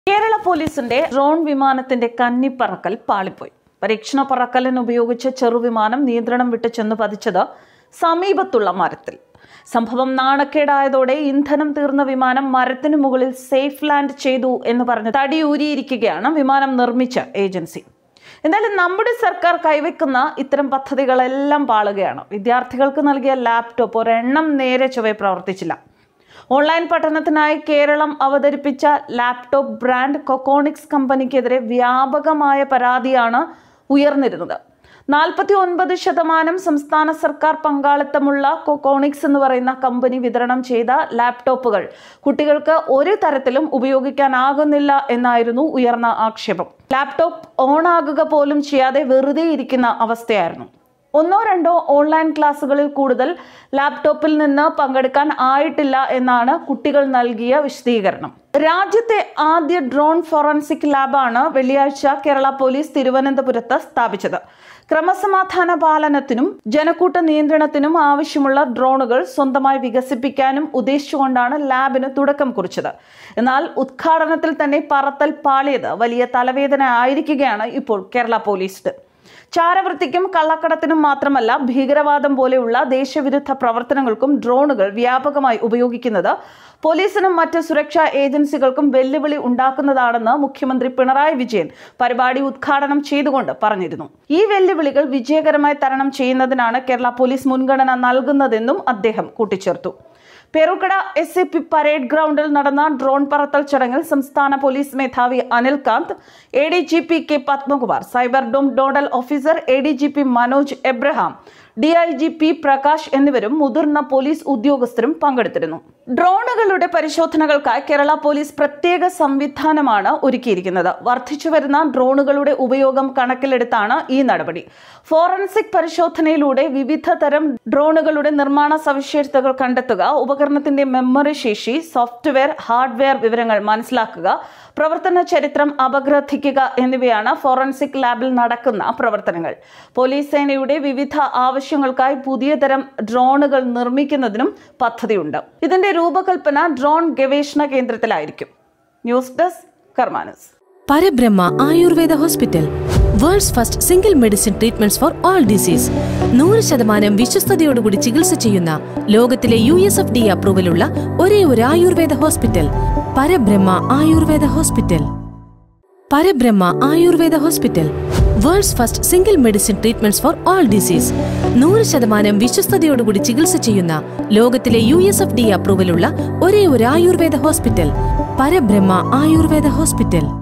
കേരള പോലീസിന്റെ ഡ്രോൺ വിമാനത്തിന്റെ കന്നിപ്പറക്കൽ പാളിപ്പോയി പരീക്ഷണ പറക്കലിന് ഉപയോഗിച്ച ചെറുവിമാനം നിയന്ത്രണം വിട്ട് ചെന്ന് പതിച്ചത് സമീപത്തുള്ള മരത്തിൽ സംഭവം നാണക്കേടായതോടെ ഇന്ധനം തീർന്ന വിമാനം മരത്തിന് മുകളിൽ സേഫ് ലാൻഡ് ചെയ്തു എന്ന് പറഞ്ഞ് തടിയൂരിയിരിക്കുകയാണ് വിമാനം നിർമ്മിച്ച ഏജൻസി എന്തായാലും നമ്മുടെ സർക്കാർ കൈവയ്ക്കുന്ന ഇത്തരം പദ്ധതികളെല്ലാം പാളുകയാണ് വിദ്യാർത്ഥികൾക്ക് നൽകിയ ലാപ്ടോപ്പ് ഒരെണ്ണം നേരെ ചൊവ്വെ പ്രവർത്തിച്ചില്ല ഓൺലൈൻ പഠനത്തിനായി കേരളം അവതരിപ്പിച്ച ലാപ്ടോപ്പ് ബ്രാൻഡ് കൊക്കോണിക്സ് കമ്പനിക്കെതിരെ വ്യാപകമായ പരാതിയാണ് ഉയർന്നിരുന്നത് നാൽപ്പത്തി ഒൻപത് ശതമാനം സംസ്ഥാന സർക്കാർ പങ്കാളിത്തമുള്ള കൊക്കോണിക്സ് എന്ന് പറയുന്ന കമ്പനി വിതരണം ചെയ്ത ലാപ്ടോപ്പുകൾ കുട്ടികൾക്ക് ഒരു തരത്തിലും ഉപയോഗിക്കാനാകുന്നില്ല എന്നായിരുന്നു ഉയർന്ന ആക്ഷേപം ലാപ്ടോപ്പ് ഓൺ ആകുക പോലും ചെയ്യാതെ വെറുതെ ഇരിക്കുന്ന അവസ്ഥയായിരുന്നു ഒന്നോ രണ്ടോ ഓൺലൈൻ ക്ലാസ്സുകളിൽ കൂടുതൽ ലാപ്ടോപ്പിൽ നിന്ന് പങ്കെടുക്കാൻ ആയിട്ടില്ല എന്നാണ് കുട്ടികൾ നൽകിയ വിശദീകരണം രാജ്യത്തെ ആദ്യ ഡ്രോൺ ഫോറൻസിക് ലാബാണ് വെള്ളിയാഴ്ച കേരള പോലീസ് തിരുവനന്തപുരത്ത് സ്ഥാപിച്ചത് ക്രമസമാധാന പാലനത്തിനും ജനക്കൂട്ട നിയന്ത്രണത്തിനും ആവശ്യമുള്ള ഡ്രോണുകൾ സ്വന്തമായി വികസിപ്പിക്കാനും ഉദ്ദേശിച്ചുകൊണ്ടാണ് ലാബിന് തുടക്കം കുറിച്ചത് എന്നാൽ ഉദ്ഘാടനത്തിൽ തന്നെ പറത്തൽ പാളിയത് വലിയ തലവേദന ആയിരിക്കുകയാണ് ഇപ്പോൾ കേരള പോലീസിന് ചാരവൃത്തിക്കും കള്ളക്കടത്തിനും മാത്രമല്ല ഭീകരവാദം പോലെയുള്ള ദേശവിരുദ്ധ പ്രവർത്തനങ്ങൾക്കും ഡ്രോണുകൾ വ്യാപകമായി ഉപയോഗിക്കുന്നത് പോലീസിനും മറ്റ് സുരക്ഷാ ഏജൻസികൾക്കും വെല്ലുവിളി ഉണ്ടാക്കുന്നതാണെന്ന് മുഖ്യമന്ത്രി പിണറായി വിജയൻ പരിപാടി ഉദ്ഘാടനം ചെയ്തുകൊണ്ട് പറഞ്ഞിരുന്നു ഈ വെല്ലുവിളികൾ വിജയകരമായി തരണം ചെയ്യുന്നതിനാണ് കേരള പോലീസ് മുൻഗണന നൽകുന്നതെന്നും അദ്ദേഹം കൂട്ടിച്ചേർത്തു Peroorkada S A P parade ഗ്രൗണ്ടിൽ നടന്ന ഡ്രോൺ പറത്തൽ ചടങ്ങിൽ സംസ്ഥാന പോലീസ് മേധാവി Anilkant A D G P K Padmakumar cyber dome nodal officer A D G P Manoj Abraham D I G P Prakash എന്നിവരും മുതിർന്ന പോലീസ് ഉദ്യോഗസ്ഥരും പങ്കെടുത്തിരുന്നു ഡ്രോണുകളുടെ പരിശോധനകൾക്കായി കേരള പോലീസ് പ്രത്യേക സംവിധാനമാണ് ഒരുക്കിയിരിക്കുന്നത് വർദ്ധിച്ചു വരുന്ന ഡ്രോണുകളുടെ ഉപയോഗം കണക്കിലെടുത്താണ് ഈ നടപടി ഫോറൻസിക് പരിശോധനയിലൂടെ വിവിധ തരം ഡ്രോണുകളുടെ നിർമ്മാണ സവിശേഷതകൾ കണ്ടെത്തുക ഉപകരണത്തിന്റെ മെമ്മറി ശേഷി സോഫ്റ്റ്വെയർ ഹാർഡ്വെയർ വിവരങ്ങൾ മനസ്സിലാക്കുക പ്രവർത്തന ചരിത്രം അപഗ്രഥിക്കുക എന്നിവയാണ് ഫോറൻസിക് ലാബിൽ നടക്കുന്ന പ്രവർത്തനങ്ങൾ പോലീസ് സേനയുടെ വിവിധ ആവശ്യങ്ങൾക്കായി പുതിയ തരം ഡ്രോണുകൾ നിർമ്മിക്കുന്നതിനും പദ്ധതിയുണ്ട് ഇതിന്റെ രൂപകൽപ്പന ഡ്രോൺ ഗവേഷണ കേന്ദ്രത്തിലായിരിക്കും ന്യൂസ് ഡെസ്ക് കർമാനസ് Parabrahma Ayurveda hospital world's first single medicine treatments for all disease നൂറ് ശതമാനം വിശ്വസ്തയോടുകൂടി ചികിത്സ ചെയ്യുന്ന ലോകത്തിലെ യു എസ് എഫ് ഡി അപ്രൂവലുള്ള ഒരേ ഒരു Ayurveda hospital Parabrahma Ayurveda hospital Parabrahma Ayurveda hospital world's first single medicine treatments for all disease നൂറ് ശതമാനം വിശ്വസ്തയോടുകൂടി ചികിത്സ ചെയ്യുന്ന ലോകത്തിലെ യു എസ് എഫ് ഡി അപ്രൂവലുള്ള ഒരേ ഒരു ആയുർവേദ ഹോസ്പിറ്റൽ പരബ്രഹ്മ ആയുർവേദ ഹോസ്പിറ്റൽ